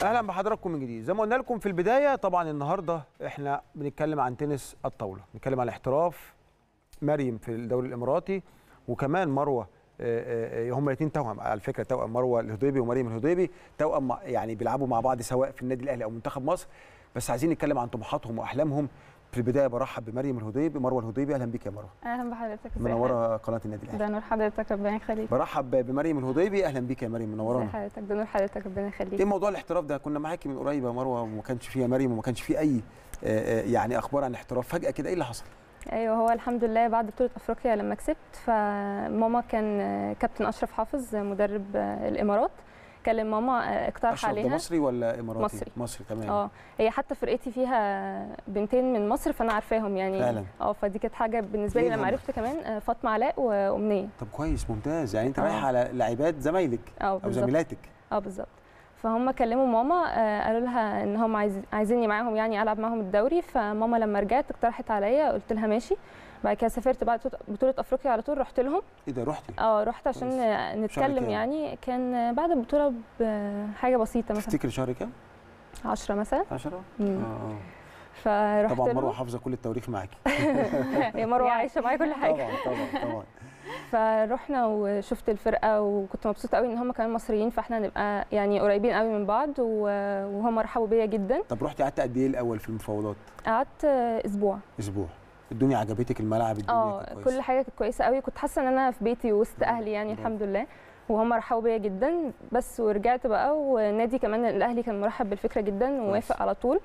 اهلا بحضراتكم من جديد زي ما قلنا لكم في البدايه طبعا النهارده احنا بنتكلم عن تنس الطاوله بنتكلم عن الاحتراف مريم في الدوري الاماراتي وكمان مروه آه، آه، هم الاثنين توأم على فكره توأم مروه الهضيبي ومريم الهضيبي توأم مع- يعني بيلعبوا مع بعض سواء في النادي الاهلي او منتخب مصر بس عايزين نتكلم عن طموحاتهم واحلامهم في البدايه برحب بمريم الهضيبي مروه الهضيبي اهلا بيك يا مروه اهلا بحضرتك ازي منوره قناه النادي حضرتك؟ الاهلي ده نور حضرتك ربنا يخليك برحب بمريم الهضيبي اهلا بيك يا مريم ازي منورانا حضرتك ده نور حضرتك ربنا ايه يخليك موضوع الاحتراف ده كنا معاكي من قريب يا مروه وما كانش فيها مريم وما كانش فيه اي آه، آه، يعني اخبار عن الاحتراف فجاه كده ايه اللي حصل ايوه هو الحمد لله بعد بطوله افريقيا لما كسبت فماما كان كابتن اشرف حافظ مدرب الامارات كلم ماما اقترح اشرف ده عليها مصري ولا اماراتي مصري. مصري تمام اه هي حتى فرقتي فيها بنتين من مصر فانا عارفاهم يعني فعلا. اه فدي كانت حاجه بالنسبه لي مين لما هم؟ عرفت كمان آه، فاطمه علاء وامنيه طب كويس ممتاز يعني انت آه. رايحه على لاعبات زمايلك اه او بالظبط زميلاتك اه بالظبط فهم كلموا ماما آه، قالوا لها ان هم عايز عايزيني معاهم يعني العب معاهم الدوري فماما لما رجعت اقترحت عليا قلت لها ماشي بعد كده سافرت بعد بطوله افريقيا على طول رحت لهم ايه ده رحتي اه رحت عشان كويس. شهر نتكلم كام؟ يعني كان بعد البطوله بحاجه بسيطه مثلا تفتكري شهر كام 10 مثلا 10 اه مم. اه فرحت طبعا مروه لهم حافظه كل التواريخ معاكي يا مروه عايشه معايا كل حاجه طبعا طبعا طبعا فرحنا وشفت الفرقه وكنت مبسوطه قوي ان هم كمان مصريين فاحنا نبقى يعني قريبين قوي من بعض و- وهم رحبوا بيا جدا طب رحتي قعدت قد ايه الاول في المفاوضات قعدت اسبوع اسبوع الدنيا عجبتك الملعب الدنيا اه كانت كل كويسة. حاجه كانت كويسه قوي كنت حاسه ان انا في بيتي وسط برافو، اهلي يعني برافو. الحمد لله وهم رحبوا بيا جدا بس ورجعت بقى والنادي كمان الاهلي كان مرحب بالفكره جدا ووافق على طول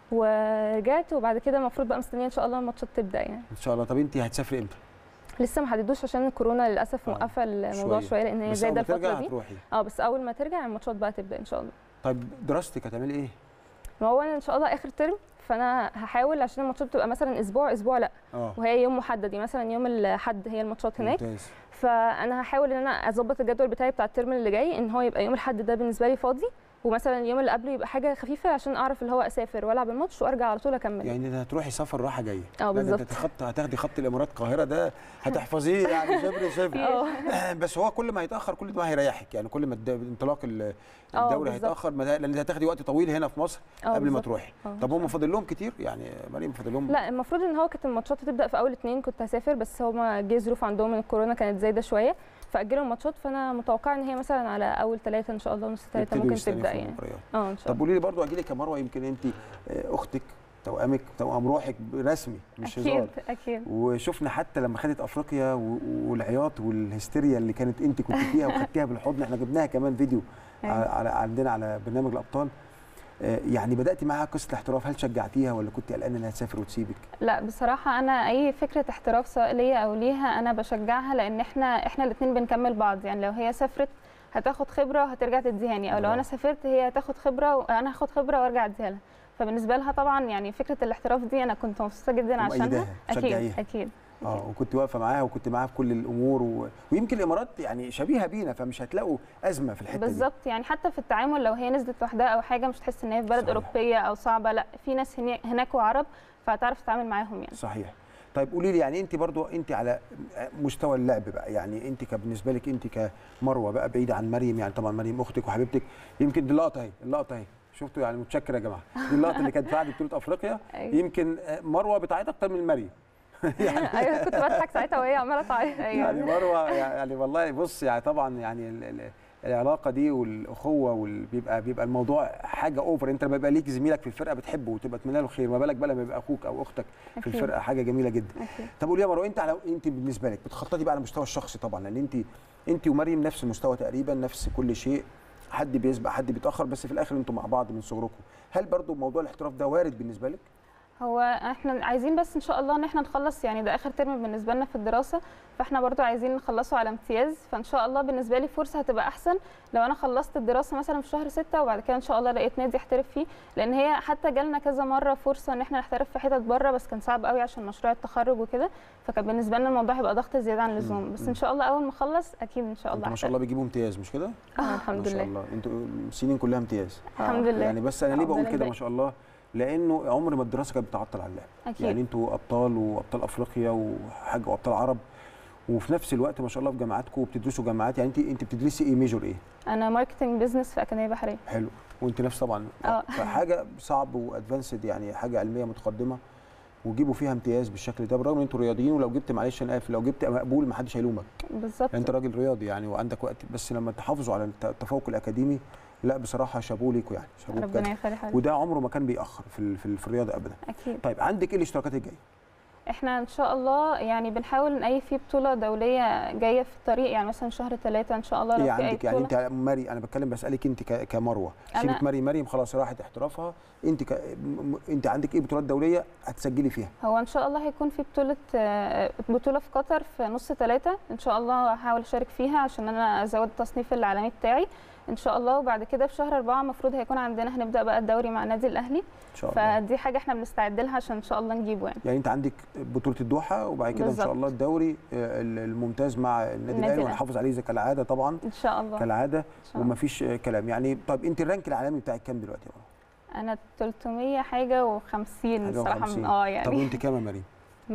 ورجعت وبعد كده المفروض بقى مستنيه ان شاء الله الماتشات تبدا يعني ان شاء الله طب انت هتسافري امتى لسه ما حددوش عشان الكورونا للاسف آه، موقفه الموضوع شوية. شويه لان هي بس اول زايده ما ترجع الفتره دي هتروحي اه بس اول ما ترجع الماتشات بقى تبدا ان شاء الله طيب دراستك هتعملي ايه ما هو انا ان شاء الله اخر ترم فانا هحاول عشان الماتشات بتبقى مثلا اسبوع اسبوع لا اه وهي يوم محدد يعني مثلا يوم الاحد هي الماتشات هناك ممتاز فانا هحاول ان انا اظبط الجدول بتاعي بتاع الترم اللي جاي ان هو يبقى يوم الاحد ده بالنسبه لي فاضي ومثلا اليوم اللي قبله يبقى حاجه خفيفه عشان اعرف اللي هو اسافر والعب الماتش وارجع على طول اكمل يعني انت هتروحي سفر راحه جايه اه لا، ده انت بالظبط تخط هتاخدي خط الامارات القاهره ده هتحفظيه يعني شبر شبر اه بس هو كل ما هيتاخر كل ما هيريحك يعني كل ما الد- انطلاق ال- اه الدوري بالظبط. هيتاخر ما- لان هتاخدي وقت طويل هنا في مصر اه قبل ما بالظبط. تروحي اه. طب هم فاضل لهم كتير يعني مريم فاضل لهم لا المفروض ان هو كانت الماتشات هتبدا في اول اتنين كنت هسافر بس هما جه ظروف عندهم من الكورونا كانت زايده شويه فاجلوا الماتشات فانا متوقعه ان هي مثلا على اول ثلاثه ان شاء الله نص ثلاثه يبتدوا ممكن يستأنفوا تبدا يعني المباريات. اه ان شاء طب الله قولي لي برضو اجي لك يا مروه يمكن انت آه، اختك توامك توام روحك رسمي مش هزار اكيد اكيد وشفنا حتى لما خدت افريقيا و- والعياط والهستيريا اللي كانت انت كنت فيها وخدتيها بالحضن احنا جبناها كمان فيديو أيوة. على على- عندنا على برنامج الابطال آه، يعني بداتي معاها قصه الاحتراف هل شجعتيها ولا كنت قلقانه انها تسافر وتسيبك؟ لا بصراحة أنا أي فكرة احتراف سواء ليا أو ليها أنا بشجعها لأن إحنا إحنا الاتنين بنكمل بعض يعني لو هي سافرت هتاخد خبرة وهترجع تديهاني أو لو برافو. أنا سافرت هي هتاخد خبرة وأنا هاخد خبرة وأرجع أديها لها فبالنسبة لها طبعا يعني فكرة الاحتراف دي أنا كنت مبسوطة جدا عشانها ومؤيداها، أكيد تشجعيها. أكيد اه وكنت واقفه معاها وكنت معاها في كل الامور و... ويمكن الامارات يعني شبيهه بينا فمش هتلاقوا ازمه في الحته دي بالظبط يعني حتى في التعامل لو هي نزلت لوحدها أو حاجة مش تحس إن هي في بلد صحيح. أوروبية أو صعبة لا في ناس هنا- هناك وعرب فهتعرف تتعامل معاهم يعني صحيح طيب قولي لي يعني انت برضو انت على مستوى اللعب بقى يعني انت بالنسبه لك انت كمروه بقى بعيده عن مريم يعني طبعا مريم اختك وحبيبتك يمكن دي اللقطه اهي اللقطه اهي شفتوا يعني متشكر يا جماعه دي اللقطه اللي كانت بعد بطوله افريقيا أيوة. يمكن مروه بتعيط اكتر من مريم ايوه كنت بضحك ساعتها وهي عماله تعيط يعني مروه يعني والله بص يعني طبعا يعني ال- ال- العلاقه دي والاخوه وال- بيبقى بيبقى الموضوع حاجه اوفر انت لما يبقى ليك زميلك في الفرقه بتحبه وتبقى تتمنى له خير ما بالك بقى لما يبقى اخوك او اختك في أكيد. الفرقه حاجه جميله جدا أكيد. طب قولي يا مروه انت على انت بالنسبه لك بتخططي بقى على المستوى الشخصي طبعا لان انت انت ومريم نفس المستوى تقريبا نفس كل شيء حد بيسبق حد بيتاخر بس في الاخر انتوا مع بعض من صغركم هل برضو موضوع الاحتراف ده وارد بالنسبه لك هو احنا عايزين بس ان شاء الله ان احنا نخلص يعني ده اخر ترم بالنسبه لنا في الدراسه فاحنا برضو عايزين نخلصه على امتياز فان شاء الله بالنسبه لي فرصه هتبقى احسن لو انا خلصت الدراسه مثلا في شهر ستة وبعد كده ان شاء الله لقيت نادي احترف فيه لان هي حتى جالنا كذا مره فرصه ان احنا نحترف في حتت بره بس كان صعب قوي عشان مشروع التخرج وكده فكان بالنسبه لنا الموضوع هيبقى ضغط زياده عن اللزوم بس ان شاء الله اول ما اخلص اكيد ان شاء الله انتوا ما شاء الله بيجيبوا امتياز مش كده اه ما الحمد شاء لله الله انتوا السنين كلها امتياز الحمد لله يعني بس انا ليه بقول ربنا كده ما يبارك. شاء الله لانه عمر ما الدراسه كانت بتعطل على اللعب اكيد يعني انتوا ابطال وابطال افريقيا وحاجه وابطال عرب وفي نفس الوقت ما شاء الله في جامعاتكم وبتدرسوا جامعات يعني انت انت بتدرسي ايه ميجور ايه انا ماركتنج بزنس في اكاديميه بحريه حلو وانت نفس طبعا اه. فحاجه صعب وادفانسد يعني حاجه علميه متقدمه وجيبوا فيها امتياز بالشكل ده بالرغم ان انتوا رياضيين ولو جبت معلش انا اسف لو جبت مقبول ما حدش هيلومك بالظبط يعني انت راجل رياضي يعني وعندك وقت بس لما تحافظوا على الت- التفوق الاكاديمي لا بصراحه شابوه ليكوا يعني شابوه بجد ربنا يخلي حضرتك وده عمره ما كان بيأخر في ال- في, ال- في الرياضه ابدا اكيد طيب عندك ايه الاشتراكات الجايه احنا ان شاء الله يعني بنحاول نأي في بطوله دوليه جايه في الطريق يعني مثلا شهر ثلاثة ان شاء الله لو ايه في اي عندك يعني بطوله انت مري انا بتكلم بسالك انت ك- كمروه أنا- سيبك مريم مريم خلاص راحت احترافها انت ك... م- م- انت عندك ايه بطولات دوليه هتسجلي فيها هو ان شاء الله هيكون في بطوله آه، بطوله في قطر في نص ثلاثة ان شاء الله هحاول اشارك فيها عشان انا ازود التصنيف العالمي بتاعي ان شاء الله وبعد كده في شهر أربعة المفروض هيكون عندنا هنبدا بقى الدوري مع النادي الاهلي ان شاء الله فدي حاجه احنا بنستعد لها عشان ان شاء الله نجيبه يعني يعني انت عندك بطوله الدوحه وبعد كده ان شاء بالظبط. الله الدوري آه، ال- الممتاز مع النادي النادي الاهلي الأهلي. وهنحافظ عليه زي كالعاده طبعا ان شاء الله كالعاده إن شاء الله. ومفيش آه، كلام يعني طيب انت الرانك العالمي بتاعك كام دلوقتي يا مروة؟ انا 300 حاجه و50 حاجة صراحه وخمسين. اه طب يعني وانت كام يا مريم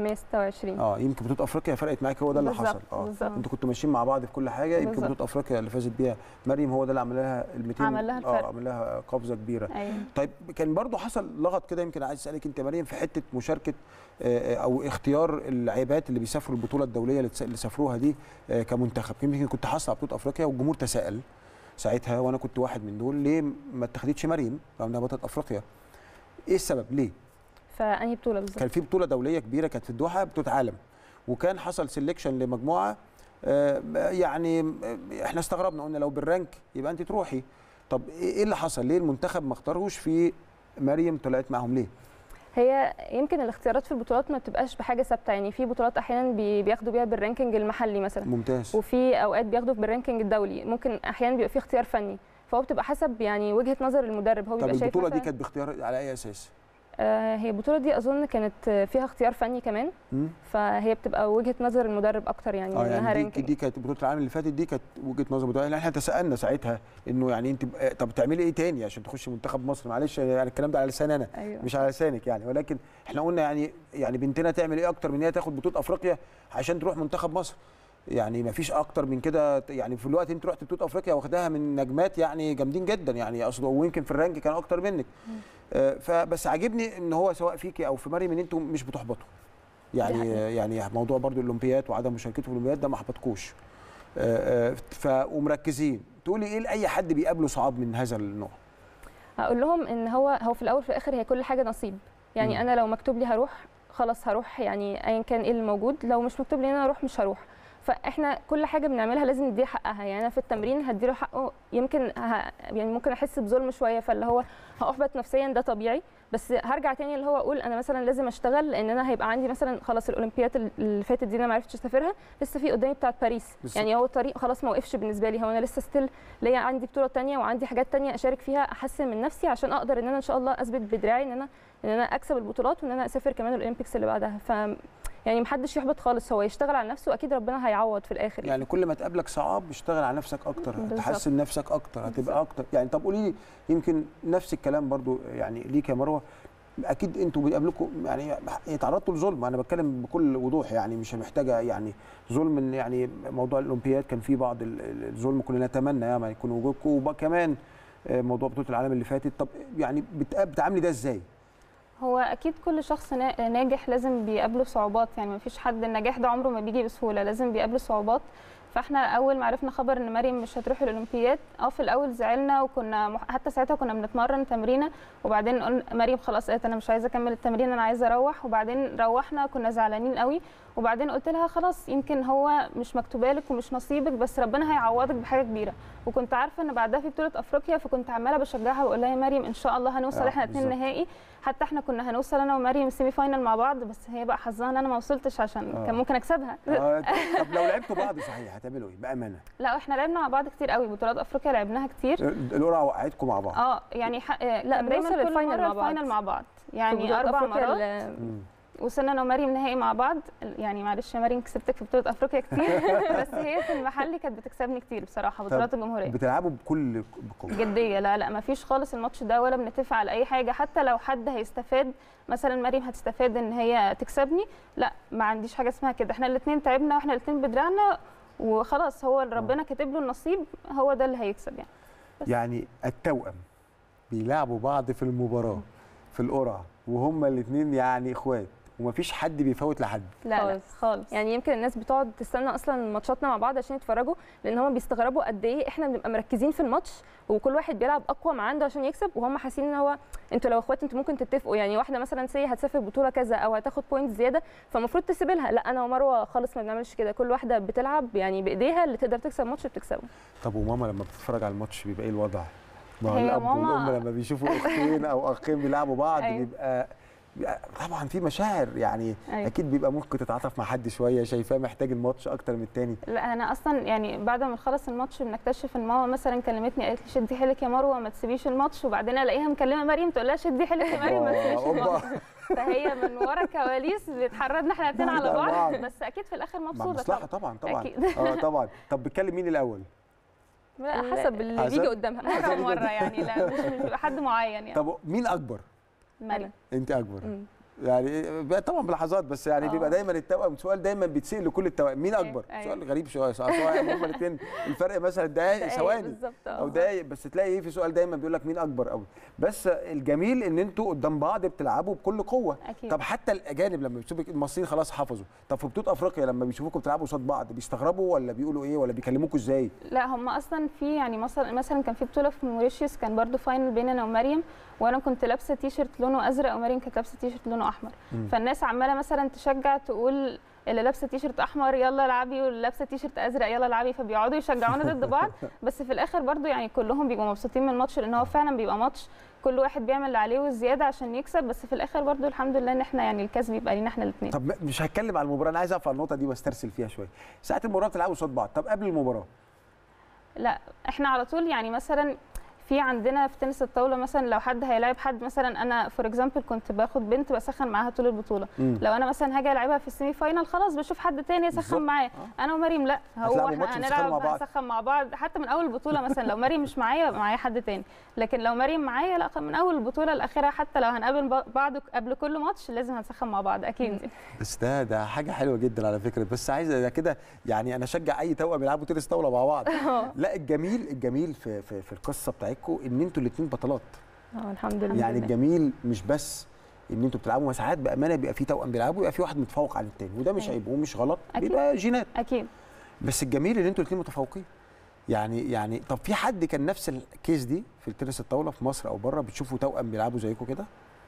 126 اه يمكن بطوله افريقيا فرقت معاك هو ده اللي بالظبط، حصل اه بالظبط. انتوا كنتوا ماشيين مع بعض في كل حاجه يمكن بالظبط. بطوله افريقيا اللي فازت بيها مريم هو ده اللي عمل لها ال 200 عمل لها اه الفرق. عمل لها قفزه كبيره ايوه طيب كان برضو حصل لغط كده يمكن عايز اسالك انت يا مريم في حته مشاركه آه، او اختيار اللاعبات اللي بيسافروا البطوله الدوليه اللي تس- اللي سافروها دي آه، كمنتخب يمكن كنت حاصل على بطوله افريقيا والجمهور تساءل ساعتها وانا كنت واحد من دول ليه ما اتخذتش مريم رغم انها بطله افريقيا ايه السبب ليه فانهي بطوله بالظبط كان في بطوله دوليه كبيره كانت في الدوحه بطوله عالم وكان حصل سيلكشن لمجموعه آه، يعني آه، احنا استغربنا قلنا لو بالرانك يبقى انت تروحي طب ايه إيه اللي حصل ليه المنتخب ما اختاروش في مريم طلعت معاهم ليه هي يمكن الاختيارات في البطولات ما بتبقاش بحاجه ثابته يعني في بطولات احيانا بي- بياخدوا بيها بالرانكينج المحلي مثلا ممتاز وفي اوقات بياخدوا بالرانكينج الدولي ممكن احيانا بيبقى في اختيار فني فهو بتبقى حسب يعني وجهه نظر المدرب هو طب بيبقى شايف البطوله دي مثلاً- كانت باختيار على اي اساس آه هي البطوله دي اظن كانت فيها اختيار فني كمان مم؟ فهي بتبقى وجهه نظر المدرب اكتر يعني اه انها يعني دي, رانكينج دي كانت بطوله العالم اللي فاتت دي كانت وجهه نظر بتوع يعني احنا تسالنا ساعتها انه يعني انت ب- طب تعملي ايه تاني عشان تخشي منتخب مصر معلش يعني الكلام ده على لساني انا ايوه مش على لسانك يعني ولكن احنا قلنا يعني يعني بنتنا تعمل ايه اكتر من ان هي تاخد بطوله افريقيا عشان تروح منتخب مصر يعني ما فيش اكتر من كده يعني في الوقت انت رحت بطوله افريقيا واخداها من نجمات يعني جامدين جدا يعني اقصد ويمكن في الرانك كان اكتر منك آه، فبس عاجبني ان هو سواء فيكي او في مريم ان انتم مش بتحبطوا يعني حقيقة. يعني موضوع برضو الاولمبياد وعدم مشاركته في الاولمبياد ده ما احبطكوش آه، آه، ف ومركزين تقولي ايه لاي حد بيقابله صعاب من هذا النوع هقول لهم ان هو هو في الاول في الاخر هي كل حاجه نصيب يعني مم. انا لو مكتوب لي هروح خلاص هروح يعني ايا كان ايه اللي موجود لو مش مكتوب لي ان انا اروح مش هروح فاحنا كل حاجه بنعملها لازم نديها حقها يعني انا في التمرين هديله حقه يمكن ه... يعني ممكن احس بظلم شويه فاللي هو هاحبط نفسيا ده طبيعي بس هرجع تاني اللي هو اقول انا مثلا لازم اشتغل لان انا هيبقى عندي مثلا خلاص الاولمبياد اللي فاتت دي انا ما عرفتش اسافرها لسه في قدامي بتاعه باريس بالظبط. يعني هو الطريق خلاص ما وقفش بالنسبه لي هو انا لسه ستيل ليا عندي بطوله تانية وعندي حاجات تانية اشارك فيها احسن من نفسي عشان اقدر ان انا ان شاء الله اثبت بدراعي ان انا ان انا اكسب البطولات وان انا اسافر كمان الاولمبيكس اللي بعدها ف يعني محدش يحبط خالص هو يشتغل على نفسه اكيد ربنا هيعوض في الاخر يعني كل ما تقابلك صعاب اشتغل على نفسك اكتر بالظبط. تحسن نفسك اكتر هتبقى بالظبط. اكتر يعني طب قولي لي يمكن نفس الكلام برضو يعني ليك يا مروه اكيد انتوا بيقابلكم يعني تعرضتوا لظلم انا بتكلم بكل وضوح يعني مش محتاجه يعني ظلم إن يعني موضوع الاولمبياد كان فيه بعض ال- ال- الظلم كنا نتمنى يعني يكون وجودكم وكمان آه، موضوع بطوله العالم اللي فاتت طب يعني بت- بتعاملي ده ازاي؟ هو اكيد كل شخص نا- ناجح لازم بيقابله صعوبات يعني ما فيش حد النجاح ده عمره ما بيجي بسهوله لازم بيقابله صعوبات فاحنا اول ما عرفنا خبر ان مريم مش هتروح الاولمبياد اه في الاول زعلنا وكنا مح- حتى ساعتها كنا بنتمرن تمرينه وبعدين قلنا مريم خلاص قالت انا مش عايزه اكمل التمرين انا عايزه اروح وبعدين روحنا كنا زعلانين قوي وبعدين قلت لها خلاص يمكن هو مش مكتوبه لك ومش نصيبك بس ربنا هيعوضك بحاجه كبيره وكنت عارفه ان بعدها في بطوله افريقيا فكنت عماله بشجعها واقول لها يا مريم ان شاء الله هنوصل آه، احنا اتنين بالظبط. نهائي حتى احنا كنا هنوصل انا ومريم سيمي فاينل مع بعض بس هي بقى حظها ان انا ما وصلتش عشان آه. كان ممكن اكسبها آه، طب لو لعبتوا بعض صحيح هتعملوا ايه بامانه؟ لا احنا لعبنا مع بعض كتير قوي بطولات افريقيا لعبناها كتير القرعه وقعتكم مع بعض اه يعني ح... آه، لا لا، دايما بنوصل كل الفاينل مره مع بعض. الفاينل مع بعض في يعني بطولة اربع أفريقيا مرات ال- مم. وصلنا انا ومريم نهائي مع بعض يعني معلش يا مريم كسبتك في بطوله افريقيا كتير بس هي في المحلي كانت بتكسبني كتير بصراحه بطولات الجمهوريه بتلعبوا بكل بقوه جديه لا لا ما فيش خالص الماتش ده ولا بنتفق على اي حاجه حتى لو حد هيستفاد مثلا مريم هتستفاد ان هي تكسبني لا ما عنديش حاجه اسمها كده احنا الاثنين تعبنا واحنا الاثنين بدراعنا وخلاص هو اللي ربنا كاتب له النصيب هو ده اللي هيكسب يعني بس. يعني التوأم بيلعبوا بعض في المباراه في القرعه وهما الاثنين يعني اخوات ومفيش حد بيفوت لحد لا لا خالص. خالص يعني يمكن الناس بتقعد تستنى اصلا ماتشاتنا مع بعض عشان يتفرجوا لان هم بيستغربوا قد ايه احنا بنبقى مركزين في الماتش وكل واحد بيلعب اقوى ما عنده عشان يكسب وهم حاسين ان هو انتوا لو اخوات انتوا ممكن تتفقوا يعني واحده مثلا سي هتسافر بطوله كذا او هتاخد بوينت زياده فالمفروض تسيب لها لا انا ومروه خالص ما بنعملش كده كل واحده بتلعب يعني بايديها اللي تقدر تكسب ماتش بتكسبه طب وماما لما بتتفرج على الماتش بيبقى ايه الوضع؟ ما هو هي الاب ماما- والام لما بيشوفوا اختين او اخين بيلعبوا بعض أيوة. بيبقى بيبقى طبعا في مشاعر يعني أيوة. اكيد بيبقى ممكن تتعاطف مع حد شويه شايفاه محتاج الماتش اكتر من التاني لا انا اصلا يعني بعد ما نخلص الماتش بنكتشف ان ماما مثلا كلمتني قالت لي شدي حيلك يا مروه ما تسيبيش الماتش وبعدين الاقيها مكلمه مريم تقول لها شدي حيلك يا مريم ما تسيبيش أوبا. الماتش فهي من ورا الكواليس بتحرضنا احنا الاثنين على بعض. بعض بس اكيد في الاخر مع مبسوطه مصلحه طبعا طبعا طبعا أكيد. اه طبعا طب بتكلم مين الاول؟ لا حسب اللي حسب؟ بيجي قدامها مره مره يعني لا مش مش بيبقى حد معين يعني طب مين اكبر؟ مريم انت اكبر مم. يعني بقى طبعا بلحظات بس يعني آه. بيبقى دايما التوأم سؤال دايما بيتسال لكل التوأم مين أيوة، اكبر؟ أيوة. سؤال غريب شويه سؤال هما الاثنين الفرق مثلا دقايق دقايق ثواني بالظبط او اه دقايق بس تلاقي ايه في سؤال دايما بيقول لك مين اكبر قوي بس الجميل ان انتوا قدام بعض بتلعبوا بكل قوه اكيد طب حتى الاجانب لما بيشوفوا المصريين خلاص حفظوا طب في بطوله افريقيا لما بيشوفوكم بتلعبوا قصاد بعض بيستغربوا ولا بيقولوا ايه ولا بيكلموكوا ازاي لا هم اصلا في يعني مثلا مثلا كان في بطوله في موريشيوس كان برضو فاينل بين انا ومريم وانا كنت لابسه تي شيرت لونه ازرق ومريم كانت لابسه تي شيرت لونه احمر مم. فالناس عماله مثلا تشجع تقول اللي لابسه تي شيرت احمر يلا العبي واللي لابسه تي شيرت ازرق يلا العبي فبيقعدوا يشجعونا ضد بعض بس في الاخر برضو يعني كلهم بيبقوا مبسوطين من الماتش لان هو فعلا بيبقى ماتش كل واحد بيعمل اللي عليه والزياده عشان يكسب بس في الاخر برضو الحمد لله ان احنا يعني الكاس بيبقى لينا احنا الاثنين طب مش هتكلم على المباراه انا عايز اقف على النقطه دي واسترسل فيها شويه ساعات المباراه بتلعبوا قصاد بعض طب قبل المباراه لا احنا على طول يعني مثلا في عندنا في تنس الطاوله مثلا لو حد هيلاعب حد مثلا انا فور اكزامبل كنت باخد بنت بسخن معاها طول البطوله مم. لو انا مثلا هاجي العبها في السيمي فاينال خلاص بشوف حد تاني بالظبط. يسخن معايا انا ومريم لا هو هتلعبوا ماتش احنا وتسخنوا مع هنلعب بعض. هنسخن مع بعض حتى من اول البطوله مثلا لو مريم مش معايا يبقى معايا حد تاني لكن لو مريم معايا لا من اول البطوله لاخرها حتى لو هنقابل ب- بعض قبل كل ماتش لازم هنسخن مع بعض اكيد بس ده ده حاجه حلوه جدا على فكره بس عايز ده كده يعني انا اشجع اي توأم بيلعبوا تنس طاوله مع بعض لا الجميل الجميل في في, في القصه بتاعتكم ان انتوا الاثنين بطلات اه الحمد لله يعني الجميل مش بس ان انتوا بتلعبوا ساعات بامانه بيبقى في توأم بيلعبوا بيبقى في واحد متفوق على التاني وده مش أيوة. عيب ومش غلط أكيد. بيبقى جينات اكيد بس الجميل ان انتوا الاثنين متفوقين يعني يعني طب في حد كان نفس الكيس دي في التنس الطاوله في مصر او بره بتشوفوا توأم بيلعبوا زيكم كده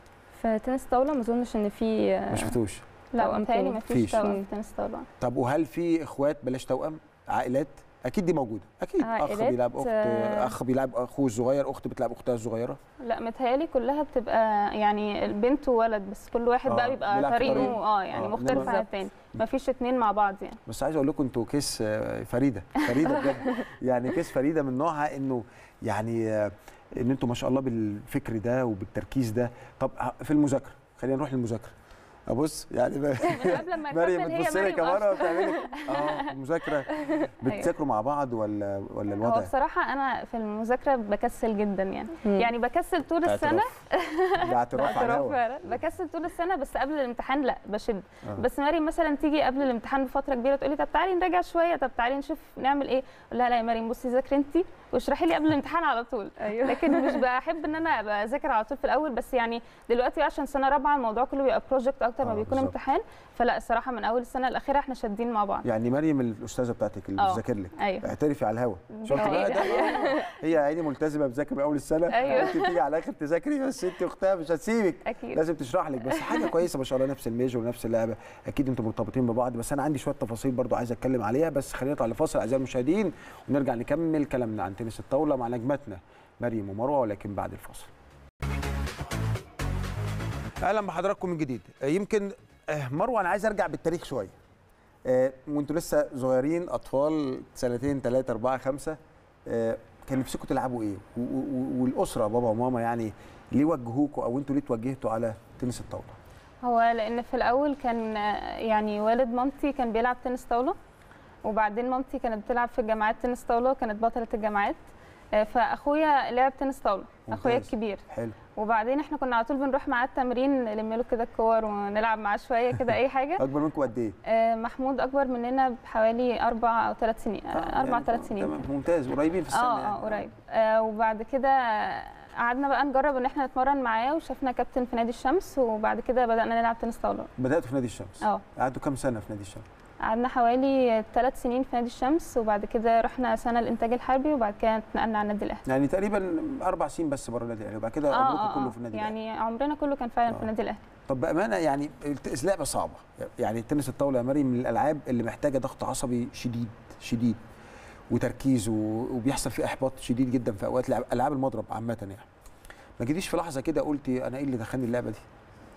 في تنس طاوله ما اظنش ان في ما شفتوش لا توأم متهيألي تاني. مفيش مفيش. توأم في تنس طاوله طب وهل في اخوات بلاش توأم عائلات اكيد دي موجوده اكيد اخ عائلات، بيلعب اخت آه. اخ بيلعب اخوه الصغير اخت بتلعب اختها الصغيره لا متهيألي كلها بتبقى يعني البنت وولد بس كل واحد آه، بقى بيبقى بيلعب في طريقه طريقه. اه يعني آه، مختلف إنما- عن التاني مفيش اتنين مع بعض يعني بس عايز اقول لكم انتوا كيس آه، فريده فريده بجد يعني كيس فريده من نوعها انه يعني آه، ان انتوا ما شاء الله بالفكر ده وبالتركيز ده طب ه- في المذاكره خلينا نروح للمذاكره ابص يعني من قبل ما مريم نكمل هي بتبص لي مريم كمان أشطر. وبتعملي اه المذاكره بتذاكروا مع بعض ولا ولا هو الوضع بصراحة أنا في المذاكرة بكسل جدا يعني مم. يعني بكسل طول السنة اعتراف. ده اعتراف على اعتراف الهوا فعلا. بكسل طول السنة بس قبل الامتحان لا بشد آه. بس مريم مثلا تيجي قبل الامتحان بفترة كبيرة تقولي طب تعالي نراجع شوية طب تعالي نشوف نعمل ايه أقول لها لا يا مريم بصي ذاكري انت واشرحي لي قبل الامتحان على طول ايوه لكن مش بحب ان انا ابقى اذاكر على طول في الاول بس يعني دلوقتي عشان سنه رابعه الموضوع كله بيبقى بروجكت اكتر ما آه، بيكون بالظبط. امتحان فلا الصراحه من اول السنه الاخيره احنا شادين مع بعض يعني مريم الاستاذه بتاعتك اللي آه. بتذاكر لك ايوه اعترفي على الهوا شفت آه. بقى ده هي يا عيني ملتزمه بذاكر من اول السنه أيوة. انت تيجي على الاخر تذاكري بس انت اختها مش هتسيبك اكيد لازم تشرح لك بس حاجه كويسه ما شاء الله نفس الميجر ونفس اللعبه اكيد انتم مرتبطين ببعض بس انا عندي شويه تفاصيل برضو عايز اتكلم عليها بس خلينا نطلع لفاصل اعزائي المشاهدين ونرجع نكمل كلامنا عن تنس الطاوله مع نجمتنا مريم ومروه ولكن بعد الفاصل اهلا بحضراتكم من جديد آه، يمكن آه، مروه انا عايز ارجع بالتاريخ شويه آه، وانتوا لسه صغيرين اطفال سنتين ثلاثه اربعه خمسه آه، كان نفسكم تلعبوا ايه و- و- والاسره بابا وماما يعني ليه وجهوكوا او انتوا ليه توجهتوا على تنس الطاوله هو لان في الاول كان آه، يعني والد مامتي كان بيلعب تنس طاوله وبعدين مامتي كانت بتلعب في الجامعات تنس طاوله كانت بطله الجامعات آه، فاخويا لعب تنس طاوله اخويا ممتاز. الكبير حلو وبعدين احنا كنا على طول بنروح معاه التمرين نلم له كده الكور ونلعب معاه شويه كده اي حاجه اكبر منكم قد ايه آه، محمود اكبر مننا بحوالي اربع او ثلاث سنين آه، اربع يعني ثلاث سنين تمام ممتاز قريبين في السن اه يعني. اه قريب آه وبعد كده قعدنا بقى نجرب ان احنا نتمرن معاه وشفنا كابتن في نادي الشمس وبعد كده بدانا نلعب تنس طاوله بداتوا في نادي الشمس اه قعدتوا كام سنه في نادي الشمس قعدنا حوالي ثلاث سنين في نادي الشمس وبعد كده رحنا سنه الانتاج الحربي وبعد كده اتنقلنا على النادي الاهلي يعني تقريبا اربع سنين بس بره النادي الاهلي وبعد كده اه عمركم اه كله آه. في النادي الاهلي يعني عمرنا كله كان فعلا آه. في النادي الاهلي طب بامانه يعني الت- لعبه صعبه يعني التنس الطاوله يا مريم من الالعاب اللي محتاجه ضغط عصبي شديد شديد وتركيز و- وبيحصل فيه احباط شديد جدا في اوقات لعب العاب المضرب عامه يعني ما جيتيش في لحظه كده قلتي انا ايه اللي دخلني اللعبه دي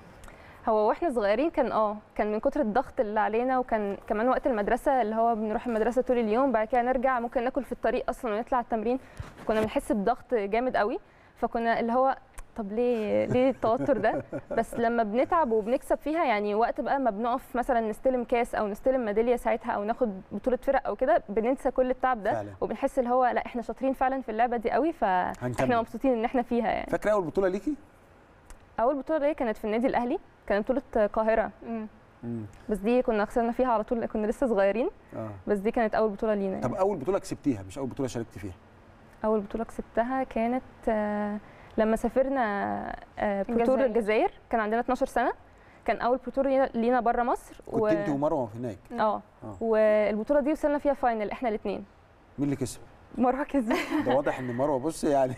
هو واحنا صغيرين كان اه كان من كتر الضغط اللي علينا وكان كمان وقت المدرسه اللي هو بنروح المدرسه طول اليوم بعد كده نرجع ممكن ناكل في الطريق اصلا ونطلع التمرين كنا بنحس بضغط جامد قوي فكنا اللي هو طب ليه ليه التوتر ده بس لما بنتعب وبنكسب فيها يعني وقت بقى ما بنقف مثلا نستلم كاس او نستلم ميداليه ساعتها او ناخد بطوله فرق او كده بننسى كل التعب ده فعلا. وبنحس اللي هو لا احنا شاطرين فعلا في اللعبه دي قوي هنكمل. فاحنا مبسوطين ان احنا فيها يعني فاكره اول بطوله ليكي اول بطوله ليا كانت في النادي الاهلي كانت بطوله القاهره مم. امم بس دي كنا خسرنا فيها على طول كنا لسه صغيرين اه بس دي كانت اول بطوله لينا طب يعني. اول بطوله كسبتيها مش اول بطوله شاركت فيها اول بطوله كسبتها كانت آه، لما سافرنا آه، بروتور الجزائر. الجزائر كان عندنا 12 سنه كان اول بروتور لينا- لينا بره مصر كنت انت ومروه هناك اه آه. والبطوله دي وصلنا فيها فاينل احنا الاثنين مين اللي كسب مروه كسبت ده واضح ان مروه بص يعني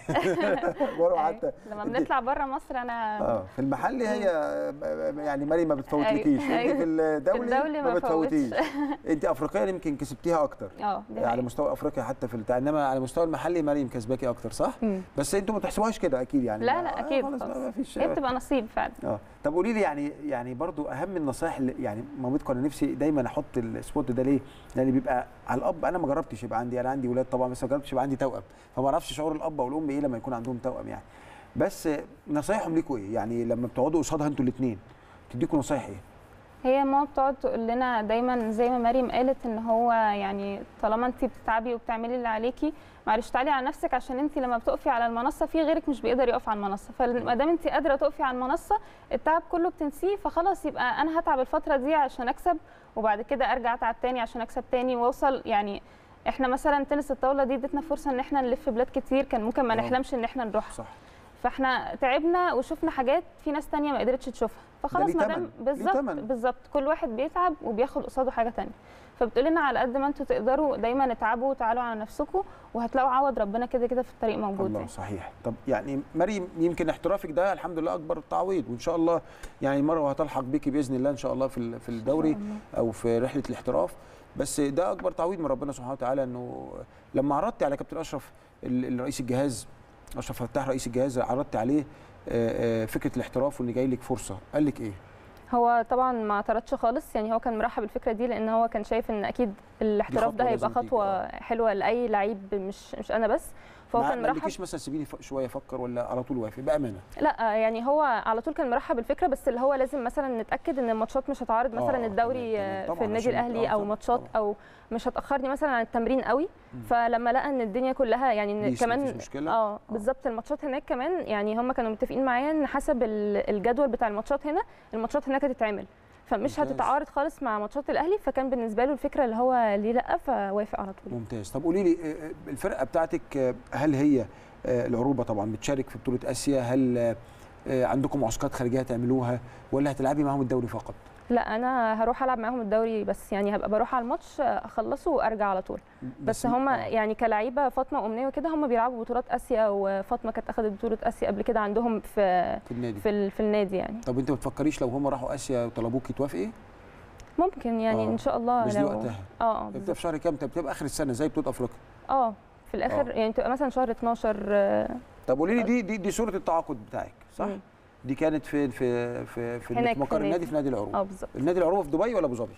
مروه حتى لما بنطلع بره مصر انا اه في المحلي هي يعني مريم ما بتفوتلكيش انت أيوة. في الدولي, الدولي ما ما بتفوتيش انت افريقيا يمكن كسبتيها اكتر اه دي على حقيقة. مستوى افريقيا حتى في البتاع انما على مستوى المحلي مريم كسباكي اكتر صح مم. بس انتوا ما تحسبوهاش كده اكيد يعني لا ما- لا آه، اكيد خلاص خالص. ما فيش هي بتبقى نصيب فعلا اه طب قولي لي يعني يعني برضو اهم النصائح اللي يعني مامتكم انا نفسي دايما احط السبوت ده ليه؟ لان بيبقى على الاب انا ما جربتش يبقى عندي انا عندي ولاد طبعا بس ما جربتش يبقى عندي توأم فما اعرفش شعور الاب والام ايه لما يكون عندهم توأم يعني بس نصايحهم ليكوا ايه؟ يعني لما بتقعدوا قصادها انتوا الاثنين تديكوا نصايح ايه؟ هي ماما بتقعد تقول لنا دايما زي ما مريم قالت ان هو يعني طالما انت بتتعبي وبتعملي اللي عليكي معلش تعالي على نفسك عشان انت لما بتقفي على المنصه في غيرك مش بيقدر يقف على المنصه فما دام انت قادره تقفي على المنصه التعب كله بتنسيه فخلاص يبقى انا هتعب الفتره دي عشان اكسب وبعد كده ارجع اتعب تاني عشان اكسب تاني واوصل يعني احنا مثلا تنس الطاوله دي ادتنا فرصه ان احنا نلف بلاد كتير كان ممكن ما آه. نحلمش ان احنا نروح صح فاحنا تعبنا وشفنا حاجات في ناس تانية ما قدرتش تشوفها فخلاص ليه ما تمن، دام ليه بالظبط تمن. بالظبط كل واحد بيتعب وبياخد قصاده حاجه تانية فبتقول لنا على قد ما انتوا تقدروا دايما اتعبوا وتعالوا على نفسكم وهتلاقوا عوض ربنا كده كده في الطريق موجود الله يعني. صحيح طب يعني مريم يمكن احترافك ده الحمد لله اكبر تعويض وان شاء الله يعني مروه هتلحق بيكي باذن الله ان شاء الله في ال- في الدوري او في رحله الاحتراف بس ده اكبر تعويض من ربنا سبحانه وتعالى انه لما عرضت على كابتن اشرف ال- ال- رئيس الجهاز اشرف فتاح رئيس الجهاز عرضت عليه آه، آه، فكره الاحتراف وان جاي لك فرصه قال لك ايه هو طبعا ما اعترضش خالص يعني هو كان مرحب بالفكره دي لان هو كان شايف ان اكيد الاحتراف خطوة ده هيبقى لازم تيجي، خطوه آه. حلوه لاي لعيب مش مش انا بس فهو ما كان ما مرحب قالكيش مثلا سيبيني ف- شويه افكر ولا على طول وافق بامانه لا يعني هو على طول كان مرحب بالفكره بس اللي هو لازم مثلا نتاكد ان الماتشات مش هتعارض آه، مثلا الدوري تمام، تمام. في طبعاً النادي عشان- الاهلي آه، او طبعاً، ماتشات طبعاً. او مش هتاخرني مثلا عن التمرين قوي مم. فلما لقى ان الدنيا كلها يعني إن بيس، كمان مفيش مشكلة. اه بالظبط الماتشات هناك كمان يعني هم كانوا متفقين معايا ان حسب ال- الجدول بتاع الماتشات هنا الماتشات هناك هتتعمل فمش ممتاز. هتتعارض خالص مع ماتشات الاهلي فكان بالنسبه له الفكره اللي هو ليه لا فوافق على طول ممتاز طب قولي لي آه، آه، الفرقه بتاعتك آه، هل هي آه، العروبه طبعا بتشارك في بطوله اسيا هل آه، آه، عندكم معسكرات خارجيه تعملوها ولا هتلعبي معاهم الدوري فقط لا انا هروح العب معاهم الدوري بس يعني هبقى بروح على الماتش اخلصه وارجع على طول بس هم آه. يعني كلعيبه فاطمه وامنيه وكده هم بيلعبوا بطولات اسيا وفاطمه كانت اخذت بطوله اسيا قبل كده عندهم في في النادي في, ال- في النادي يعني طب انت ما بتفكريش لو هم راحوا اسيا وطلبوكي توافقي ممكن يعني آه. ان شاء الله بس دي لو وقتها اه اه بتبقى بالظبط. في شهر كام طب بتبقى اخر السنه زي بطوله افريقيا اه في الاخر آه. يعني تبقى مثلا شهر 12 آه، طب قولي لي دي دي دي صوره التعاقد بتاعك صح مم. دي كانت فين في في في, هناك في في مقر النادي النادي. في نادي العروبه اه بالظبط النادي العروبه في دبي ولا ابو ظبي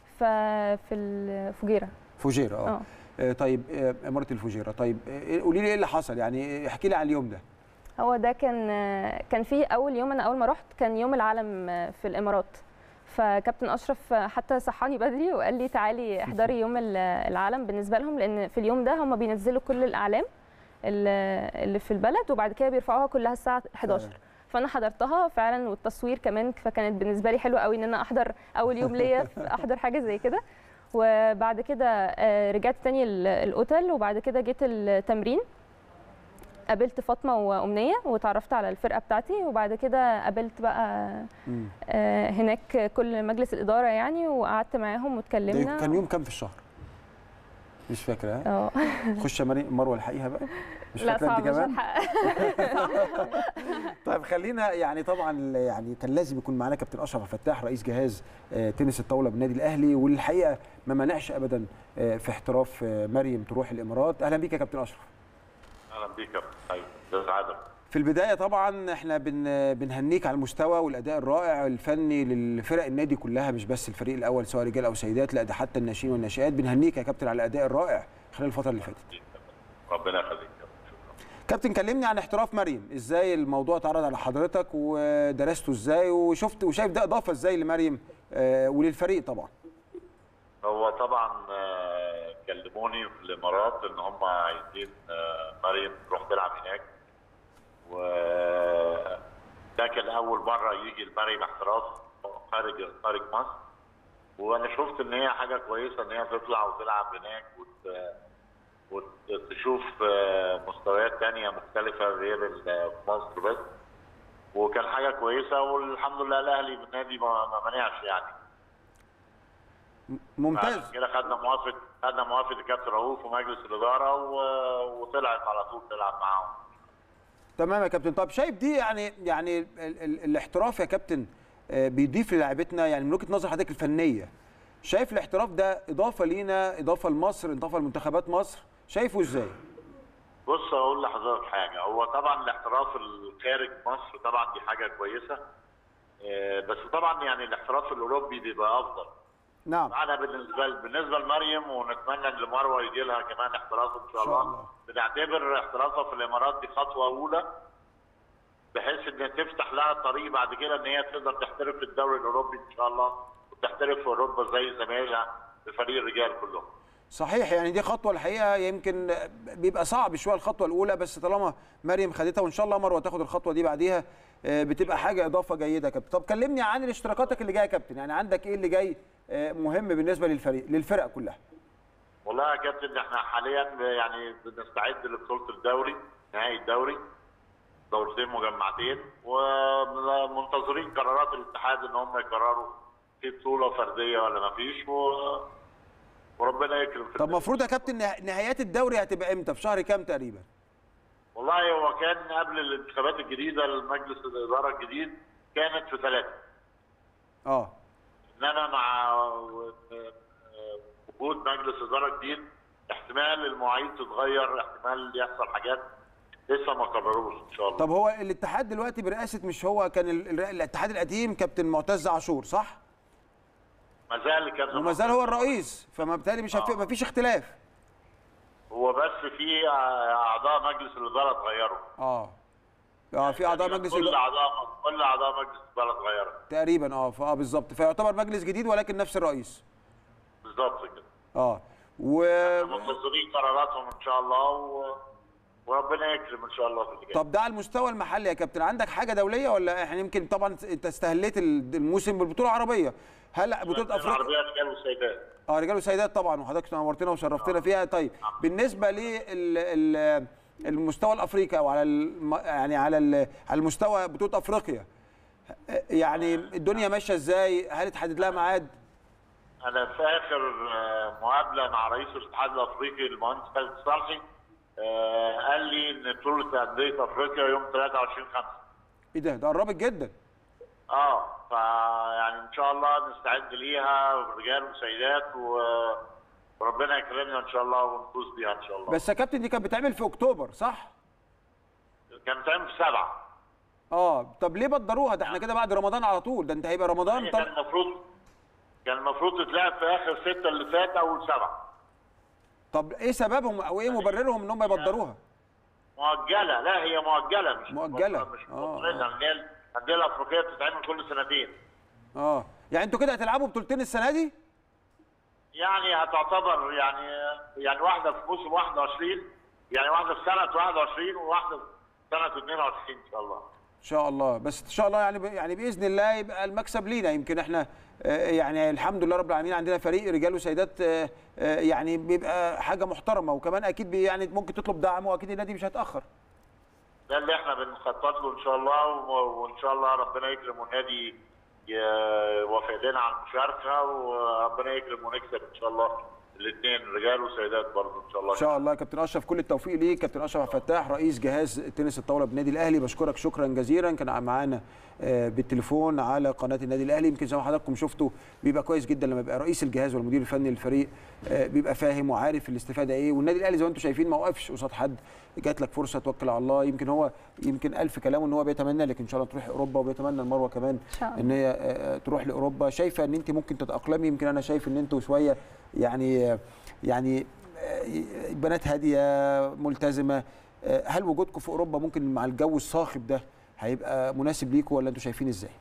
ففي الفجيره فوجيرا اه اه آه، طيب آه، اماره الفجيره طيب آه، قولي لي ايه اللي حصل يعني احكي لي عن اليوم ده هو ده كان كان في اول يوم انا اول ما رحت كان يوم العالم في الامارات فكابتن اشرف حتى صحاني بدري وقال لي تعالي احضري يوم ال- العالم بالنسبه لهم لان في اليوم ده هم بينزلوا كل الاعلام اللي اللي في البلد وبعد كده بيرفعوها كلها الساعه 11 فعلا. فانا حضرتها فعلا والتصوير كمان فكانت بالنسبه لي حلوه قوي ان انا احضر اول يوم ليا احضر حاجه زي كده وبعد كده آه، رجعت تاني ال- الاوتيل وبعد كده جيت التمرين قابلت فاطمه وامنيه وتعرفت على الفرقه بتاعتي وبعد كده قابلت بقى مم. آه، هناك كل مجلس الاداره يعني وقعدت معاهم ده واتكلمنا كان يوم كام في الشهر؟ مش فاكره ها؟ اه خش يا مريم مروه الحقيقه بقى مش لا فاكره انت صعب مش كمان هلحق طيب خلينا يعني طبعا يعني كان لازم يكون معانا كابتن اشرف فتاح رئيس جهاز آه، تنس الطاوله بالنادي الاهلي والحقيقه ما منعش ابدا آه، في احتراف آه، مريم تروح الامارات اهلا بيك يا كابتن اشرف اهلا بيك يا ايوه استاذ عادل في البدايه طبعا احنا بن بنهنيك على المستوى والاداء الرائع الفني للفرق النادي كلها مش بس الفريق الاول سواء رجال او سيدات لا ده حتى الناشئين والناشئات بنهنيك يا كابتن على الاداء الرائع خلال الفتره اللي فاتت ربنا يخليك يا رب. شكرا كابتن كلمني عن احتراف مريم ازاي الموضوع اتعرض على حضرتك ودرسته ازاي وشفت وشايف ده اضافه ازاي لمريم آه، وللفريق طبعا هو طبعا آه، كلموني في الامارات ان هم عايزين آه، مريم تروح تلعب هناك و ده كان اول مره يجي المريم احتراف خارج خارج مصر وانا شفت ان هي حاجه كويسه ان هي تطلع وتلعب هناك وت... وتشوف آه، مستويات تانية مختلفة غير ال- في مصر بس وكان حاجة كويسة والحمد لله الأهلي بالنادي ما ما منعش يعني ممتاز عشان كده خدنا موافقة خدنا موافقة الكابتن رؤوف ومجلس الإدارة و... وطلعت على طول تلعب معاهم تمام يا كابتن طب شايف دي يعني يعني ال ال الاحتراف يا كابتن آه، بيضيف للاعبتنا يعني من وجهه نظر حضرتك الفنيه شايف الاحتراف ده اضافه لينا اضافه لمصر اضافه لمنتخبات مصر شايفه ازاي بص اقول لحضرتك حاجه هو طبعا الاحتراف الخارج مصر طبعا دي حاجه كويسه آه، بس طبعا يعني الاحتراف الاوروبي بيبقى افضل نعم انا بالنسبه بالنسبه لمريم ونتمنى ان لمروه يجي لها كمان احتراف ان شاء إن شاء الله الله. بنعتبر احترافها في الامارات دي خطوه اولى بحيث ان تفتح لها الطريق بعد كده ان هي تقدر تحترف في الدوري الاوروبي ان شاء الله وتحترف في اوروبا زي زمايلها في فريق الرجال كلهم صحيح يعني دي خطوه الحقيقه يمكن بيبقى صعب شويه الخطوه الاولى بس طالما مريم خدتها وان شاء الله مروه تاخد الخطوه دي بعديها آه، بتبقى حاجه اضافه جيده يا كابتن طب كلمني عن الاشتراكاتك اللي جايه يا كابتن يعني عندك ايه اللي جاي آه، مهم بالنسبه للفريق للفرق كلها والله يا كابتن احنا حاليا يعني بنستعد لبطوله الدوري نهائي الدوري دورتين مجمعتين ومنتظرين قرارات الاتحاد ان هم يقرروا في بطوله فرديه ولا ما فيش و... وربنا يكرم في طب النهاية. المفروض يا كابتن نه- نهايات الدوري هتبقى امتى في شهر كام تقريبا والله هو كان قبل الانتخابات الجديده لمجلس الاداره الجديد كانت في ثلاثه اه انما مع وجود مجلس اداره جديد احتمال المواعيد تتغير احتمال يحصل حاجات لسه ما قرروش ان شاء الله طب هو الاتحاد دلوقتي برئاسه مش هو كان ال- ال- الاتحاد القديم كابتن معتز عاشور صح ما زال كان وما زال هو الرئيس فما بالتالي مش هف... آه. ما فيش اختلاف هو بس في اعضاء مجلس الاداره اتغيروا اه اه في اعضاء يعني مجلس كل الإدارة اعضاء كل اعضاء مجلس الاداره اتغيروا تقريبا اه ف- اه بالظبط فيعتبر مجلس جديد ولكن نفس الرئيس بالظبط كده اه و منتظرين قراراتهم ان شاء الله و... وربنا يكرم ان شاء الله في اللي جاي طب ده على المستوى المحلي يا كابتن عندك حاجه دوليه ولا احنا يمكن طبعا انت استهليت ال- الموسم بالبطوله العربيه هل بطوله افريقيا العربيه رجال وسيدات اه رجال وسيدات طبعا وحضرتك نورتنا وشرفتنا فيها طيب بالنسبه لل المستوى الافريقي او على الم... يعني على ال- على المستوى بطوله افريقيا يعني الدنيا ماشيه ازاي هل اتحدد لها ميعاد انا في اخر آه، مقابله مع رئيس الاتحاد الافريقي المهندس خالد صالحي آه، قال لي ان بطوله انديه افريقيا يوم 23 5 ايه ده ده قربت جدا اه فيعني ان شاء الله نستعد ليها رجال وسيدات و... وربنا يكرمنا ان شاء الله ونفوز بيها ان شاء الله بس يا كابتن دي كانت بتعمل في اكتوبر صح كان تعمل في سبعه اه طب ليه بدروها ده احنا كده بعد رمضان على طول ده انت هيبقى رمضان هي طب كان المفروض كان المفروض تتلعب في اخر سته اللي فات اول سبعه طب ايه سببهم او ايه مبررهم ان هم يبدروها مؤجله لا هي مؤجله مش مؤجلة. مش آه، مطلقه آه. الانديه الانديه الافريقيه بتتعمل كل سنتين اه يعني انتوا كده هتلعبوا بطولتين السنه دي يعني هتعتبر يعني يعني واحده في موسم 21 يعني واحده في سنه 21 وواحده في سنه 22 ان شاء الله ان شاء الله بس ان شاء الله يعني ب- يعني باذن الله يبقى المكسب لينا يمكن احنا آه، يعني الحمد لله رب العالمين عندنا فريق رجال وسيدات آه، آه، يعني بيبقى حاجه محترمه وكمان اكيد بي- يعني ممكن تطلب دعم واكيد النادي مش هيتاخر ده اللي احنا بنخطط له ان شاء الله و- وان شاء الله ربنا يكرم والنادي ي- يوافق لنا على المشاركه وربنا يكرم ونكسب ان شاء الله الاثنين رجال وسيدات برضه ان شاء الله ان شاء الله يا كابتن اشرف كل التوفيق ليك كابتن اشرف عبد الفتاح رئيس جهاز تنس الطاوله بالنادي الاهلي بشكرك شكرا جزيلا كان معانا آه، بالتليفون على قناه النادي الاهلي يمكن زي ما حضراتكم شفتوا بيبقى كويس جدا لما يبقى رئيس الجهاز والمدير الفني للفريق آه، بيبقى فاهم وعارف الاستفاده ايه والنادي الاهلي زي ما انتم شايفين ما وقفش قصاد حد جات لك فرصه توكل على الله يمكن هو يمكن الف كلام ان هو بيتمنى لك ان شاء الله تروح اوروبا وبيتمنى المروه كمان ان شاء الله ان هي آه، تروح لاوروبا شايفه ان انت ممكن تتاقلمي يمكن انا شايف ان انتوا شويه يعني يعني آه، بنات هاديه ملتزمه آه، هل وجودكم في اوروبا ممكن مع الجو الصاخب ده هيبقى مناسب ليكم ولا انتوا شايفين ازاي؟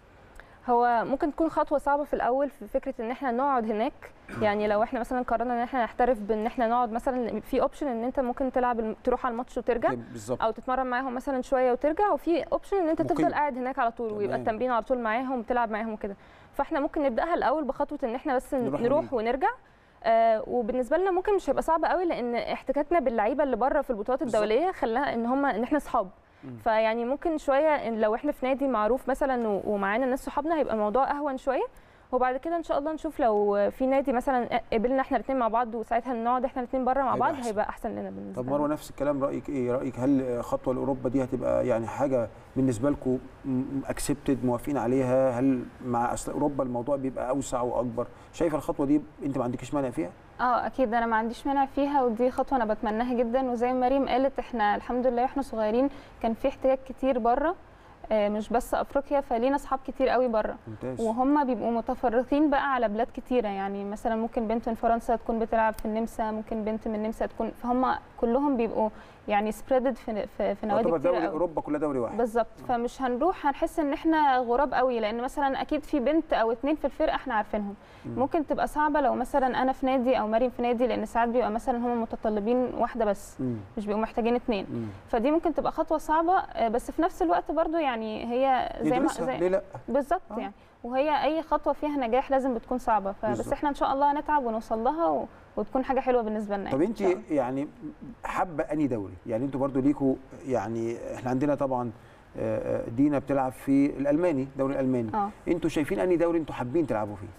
هو ممكن تكون خطوه صعبه في الاول في فكره ان احنا نقعد هناك يعني لو احنا مثلا قررنا ان احنا نحترف بان احنا نقعد مثلا في اوبشن ان انت ممكن تلعب الم- تروح على الماتش وترجع بالظبط او تتمرن معاهم مثلا شويه وترجع وفي اوبشن ان انت مقيم. تفضل قاعد هناك على طول ويبقى تمام. التمرين على طول معاهم وتلعب معاهم وكده فاحنا ممكن نبداها الاول بخطوه ان احنا بس نروح نروح, ونيجي. ونرجع آه وبالنسبه لنا ممكن مش هيبقى صعب قوي لان احتكاكنا باللعيبه اللي بره في البطولات بالظبط. الدوليه خلاها ان هم ان احنا اصحاب فيعني ممكن شويه إن لو احنا في نادي معروف مثلا و- ومعانا ناس صحابنا هيبقى الموضوع اهون شويه وبعد كده ان شاء الله نشوف لو في نادي مثلا قبلنا احنا الاثنين مع بعض وساعتها نقعد احنا الاثنين بره مع هيبقى بعض أحسن. هيبقى احسن لنا بالنسبه طب لنا. مروه نفس الكلام رايك ايه؟ رايك هل خطوه لاوروبا دي هتبقى يعني حاجه بالنسبه لكم اكسبتد موافقين عليها؟ هل مع اصل اوروبا الموضوع بيبقى اوسع واكبر؟ شايفه الخطوه دي انت ما عندكش مانع فيها؟ اه اكيد انا ما عنديش مانع فيها ودي خطوه انا بتمناها جدا وزي ما مريم قالت احنا الحمد لله واحنا صغيرين كان في احتياج كتير بره آه، مش بس افريقيا فلينا اصحاب كتير قوي بره ممتاز وهم بيبقوا متفرقين بقى على بلاد كتيره يعني مثلا ممكن بنت من فرنسا تكون بتلعب في النمسا ممكن بنت من النمسا تكون فهم كلهم بيبقوا يعني سبريدد في في, في نوادي يعتبر كتير دوري قوي اوروبا كلها دوري واحد بالظبط فمش هنروح هنحس ان احنا غراب قوي لان مثلا اكيد في بنت او اتنين في الفرقه احنا عارفينهم مم. ممكن تبقى صعبه لو مثلا انا في نادي او مريم في نادي لان ساعات بيبقى مثلا هم متطلبين واحده بس مم. مش بيبقوا محتاجين اتنين مم. فدي ممكن تبقى خطوه صعبه آه، بس في نفس الوقت برضو يعني هي زي ما يدرسها زي ليه لا؟ بالظبط آه. يعني وهي اي خطوه فيها نجاح لازم بتكون صعبه فبس بالظبط. احنا ان شاء الله هنتعب ونوصل لها و... وتكون حاجه حلوه بالنسبه لنا طب يعني انت إن شاء الله. يعني حابه انهي دوري؟ يعني انتوا برضو ليكوا يعني احنا عندنا طبعا آه، آه، دينا بتلعب في الالماني الدوري الالماني اه انتوا شايفين انهي دوري انتوا حابين تلعبوا فيه؟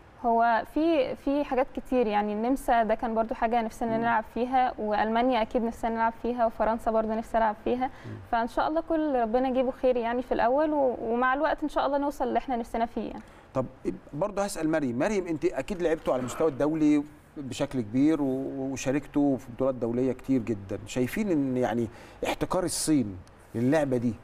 هو في في حاجات كتير يعني النمسا ده كان برضو حاجه نفسنا نلعب فيها والمانيا اكيد نفسنا نلعب فيها وفرنسا برضو نفسي العب فيها فان شاء الله كل ربنا يجيبه خير يعني في الاول و- ومع الوقت ان شاء الله نوصل اللي احنا نفسنا فيه يعني طب برضه هسال مريم مريم انت اكيد لعبتوا على المستوى الدولي بشكل كبير و- وشاركتوا في بطولات دوليه كتير جدا شايفين ان يعني احتكار الصين للعبه دي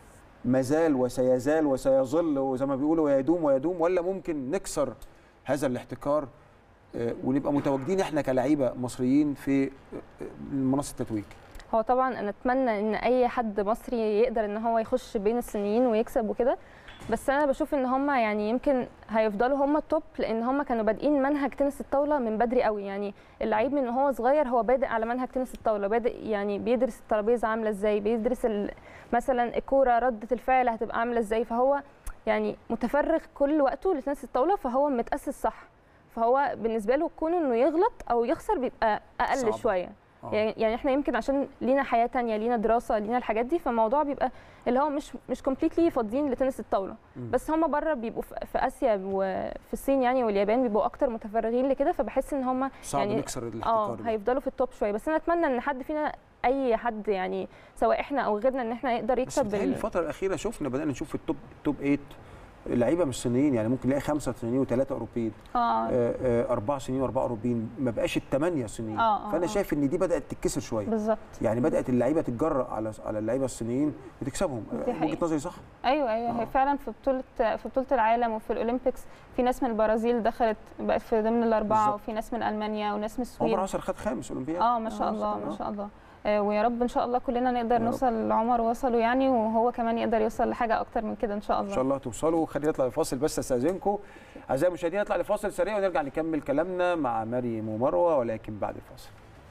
ما زال وسيزال وسيظل وزي ما بيقولوا ويدوم ويدوم ولا ممكن نكسر هذا الاحتكار آه، ونبقى متواجدين احنا كلاعيبه مصريين في آه، آه، منصه التتويج هو طبعا انا اتمنى ان اي حد مصري يقدر ان هو يخش بين الصينيين ويكسب وكده بس انا بشوف ان هم يعني يمكن هيفضلوا هم التوب لان هم كانوا بادئين منهج تنس الطاوله من بدري قوي يعني اللعيب من هو صغير هو بادئ على منهج تنس الطاوله بادئ يعني بيدرس الترابيزه عامله ازاي بيدرس ال- مثلا الكوره رده الفعل هتبقى عامله ازاي فهو يعني متفرغ كل وقته لتنس الطاوله فهو متاسس صح فهو بالنسبه له كون انه يغلط او يخسر بيبقى اقل صعب. شويه آه. يعني يعني احنا يمكن عشان لينا حياه تانية لينا دراسه لينا الحاجات دي فالموضوع بيبقى اللي هو مش مش كومبليتلي فاضيين لتنس الطاوله مم. بس هم بره بيبقوا في في اسيا وفي الصين يعني واليابان بيبقوا اكتر متفرغين لكده فبحس ان هم صعب يعني نكسر اه الاحتكار ده هيفضلوا في التوب شويه بس انا اتمنى ان حد فينا اي حد يعني سواء احنا او غيرنا ان احنا يقدر بس يكسب بتهيألي بال... الفترة الأخيرة شفنا بدأنا نشوف في التوب توب 8 لعيبة مش صينيين يعني ممكن نلاقي خمسة صينيين وثلاثة أوروبيين اه آه، آه، أربعة صينيين وأربعة أوروبيين ما بقاش الثمانية صينيين آه، آه، فأنا آه. شايف إن دي بدأت تتكسر شوية بالظبط يعني بدأت اللعيبة تتجرأ على على اللعيبة الصينيين وتكسبهم دي آه، حقيقة. وجهة نظري صح؟ ايوه ايوه آه. هي فعلا في بطوله في بطوله العالم وفي الاولمبيكس في ناس من البرازيل دخلت بقت في ضمن الاربعه بالظبط. وفي ناس من المانيا وناس من عمر السويد عشر خد خامس أولمبياد اه ما شاء آه، الله آه. ما شاء الله آه، ويا رب ان شاء الله كلنا نقدر يا رب. نوصل لعمر وصله يعني وهو كمان يقدر يوصل لحاجه اكتر من كده ان شاء ان الله شاء الله توصلوا خلينا نطلع لفاصل بس استاذنكم اعزائي المشاهدين نطلع لفاصل سريع ونرجع نكمل كلامنا مع مريم ومروه ولكن بعد الفاصل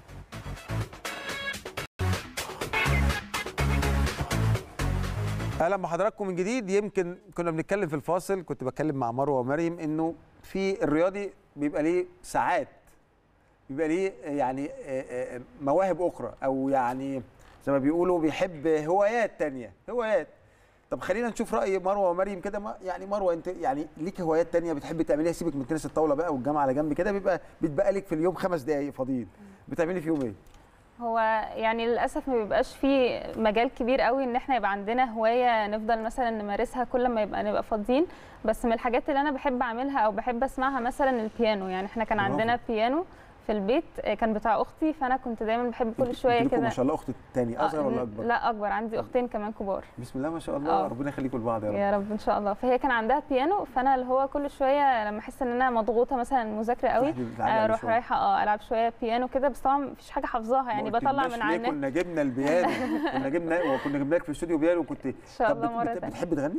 اهلا بحضراتكم من جديد يمكن كنا بنتكلم في الفاصل كنت بتكلم مع مروه ومريم انه في الرياضي بيبقى ليه ساعات بيبقى ليه يعني آه، آه، مواهب اخرى او يعني زي ما بيقولوا بيحب هوايات تانية هوايات طب خلينا نشوف راي مروه ومريم كده ما- يعني مروه انت يعني ليك هوايات تانية بتحب تعمليها سيبك من تنس الطاوله بقى والجامعه على جنب كده بيبقى بيتبقى لك في اليوم خمس دقائق فاضيين بتعملي فيهم ايه؟ هو يعني للاسف ما بيبقاش في مجال كبير قوي ان احنا يبقى عندنا هوايه نفضل مثلا نمارسها كل ما يبقى نبقى فاضيين بس من الحاجات اللي انا بحب اعملها او بحب اسمعها مثلا البيانو يعني احنا كان برافو. عندنا بيانو في البيت آه، كان بتاع اختي فانا كنت دايما بحب كل شويه انتوا لكم كده ما شاء الله اخت تاني اصغر آه، ولا اكبر؟ لا اكبر عندي اختين كمان كبار بسم الله ما شاء الله آه. ربنا يخليكم لبعض يا رب يا رب ان شاء الله فهي كان عندها بيانو فانا اللي هو كل شويه لما احس ان انا مضغوطه مثلا مذاكره قوي تروحي تتعلمي عليه اروح شوية. رايحه اه العب شويه بيانو كده بس طبعا مفيش حاجه حافظاها يعني ما بطلع قلتلناش من ليه على النت كنا جبنا البيانو كنا جبنا وكنا جبنا لك في الاستوديو بيانو وكنت ان شاء طب الله بت- مره بت- تانية بتحب تغني؟